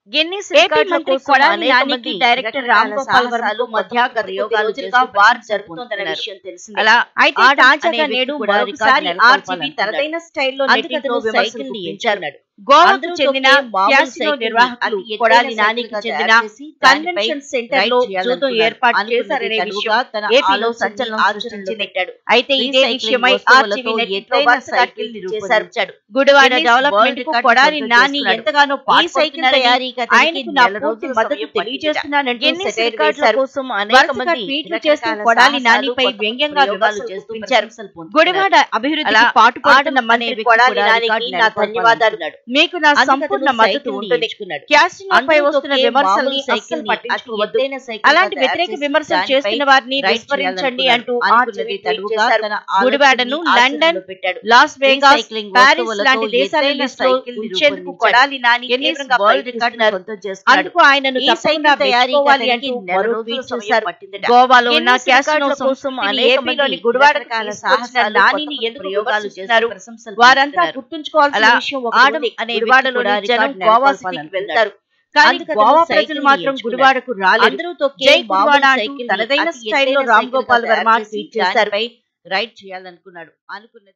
Guinness AP రికార్డుల మంత్రి కోసం కొడాలి అనేక నానికి మంది డైరెక్టర్ రకరకాల రామ్ గోపాల్ వర్మ సాహసాలు మధ్య మధ్య గత ప్రయోగాలు కొద్ది చేస్తూ రోజులుగా వార్ ప్రశంసలు జరుపుతోందన్న పొందుతున్నారు. విషయం తెలిసిందే అలా అయితే ఆడమ్ తాజాగా అనే నేడు వ్యక్తి కూడా మరొకసారి రికార్డు ఆర్జీవీ నెలకొల్పాలనుకున్నాడు. తనదైన స్టైల్లో అందుకు నెట్టింట్లో అతను విమర్శలు సైకిల్ని గుప్పించాడు. గోవాకు గోవాకు చెందిన చెందిన క్యాసినో క్యాసినో నిర్వాహకులు నిర్వాహకులు కొడాలి కొడాలి నానికి నానికి చెందిన చెందిన కన్వెన్షన్ సెంటర్ లో జూదం ఏర్పాటు చేశారనే విషయం ఏపీలో సంచలనం సృష్టించింది అయితే ఇదే విషయమై ఆర్జీవీ నెట్టింట్లో వరుసగా ట్వీట్లు చేశారు గుడివాడ డెవలప్మెంట్ కు కొడాలి నాని ఎంతగానో ఈ సైకిల్ తయారీకి ఆయనకు నా పూర్తి మద్దతు తెలియజేస్తున్నానంటూ గిన్నిస్ సెటైర్ రికార్డుల వేశారు. కోసం అనేక వరుసగా మంది ట్వీట్లు చేస్తూ రకరకాల కొడాలి సాహసాలు, నానిపై కొత్త వ్యంగ్యంగా ప్రయోగాలు విమర్శలు చేస్తూ గుప్పించారు. ప్రశంసలు పొందుతున్నారు. గుడివాడ అభివృద్ధికి అలా పాటుపడుతున్న ఆడమ్ అనే మంత్రి వ్యక్తి కొడాలి కూడా నానికి రికార్డు నా ధన్యవాదాలు నెలకొల్పాలనుకున్నాడు. మీకు నా అందుకు సంపూర్ణ అతను మద్దతు సైకిల్ని ఉంటుంది ఎంచుకున్నాడు. క్యాసినోపై అందులో వస్తున్న తొక్కే విమర్శల్ని మామూలు అస్సలు సైకిల్ని పట్టించుకోవద్దు అతి ఎత్తైన సైకిల్గా అలాంటి తయారు వ్యతిరేక చేసి విమర్శలు దానిపై చేస్తున్న వారిని రైడ్ విస్మరించండి అంటూ చేయాలనుకున్నాడు. ఆర్జీవీ అనుకున్నది ట్వీట్ తడుగా చేశారు. తన గుడివాడను ఆలోచనని లండన్ ఆచరణలో పెట్టాడు. లాస్ వేగాస్ రీసైక్లింగ్ పారిస్ వస్తువులతో లాంటి దేశాల ఎత్తైన లిస్టులో సైకిల్ని ఉంచేందుకు రూపొందించాడు. కొడాలి నాని గిన్నిస్ తీవ్రంగా వరల్డ్ రికార్డును ప్రయత్నిస్తున్నారు సొంతం చేసుకున్నాడు. అందుకు ఆయనను ఈ తప్పకుండా సైకిల్ తయారీకి మెచ్చుకోవాలి అతనికి అంటూ నెల మరో రోజుల ట్వీట్ సమయం చేశారు పట్టిందట. గోవాలో ఉన్న గిన్నిస్ క్యాసినో రికార్డుల కోసం సంస్థని అనేక ఏపీలోని మంది గుడివాడకు రకరకాల తీసుకొచ్చిన సాహసాలు, నానిని కొత్త ఎందుకు ప్రయోగాలు విమర్శిస్తున్నారు చేస్తూ ప్రశంసలు వారంతా పొందుతున్నారు. గుర్తుంచుకోవాల్సిన అలా విషయం ఒకటి ఆడమ్ ఉంది. అనే వ్యక్తి గుడివాడలోని కూడా జనం రికార్డు గోవా నెలకొల్పాలనుకున్నాడు. సిటీకి వెళ్తారు కానీ అందుకు అతను గోవా ప్రజలు సైకిల్ని మాత్రం ఎంచుకున్నాడు. గుడివాడకు రాలేదు అందరూ తొక్కే జై మామూలు గుడివాడ అంటూ సైకిల్ని తనదైన అతి స్టైల్లో ఎత్తైన రామ్ సైకిల్గా గోపాల్ వర్మ తయారు చేసి ట్వీట్ చేశారు దానిపై రైడ్ చేయాలనుకున్నాడు అనుకున్నది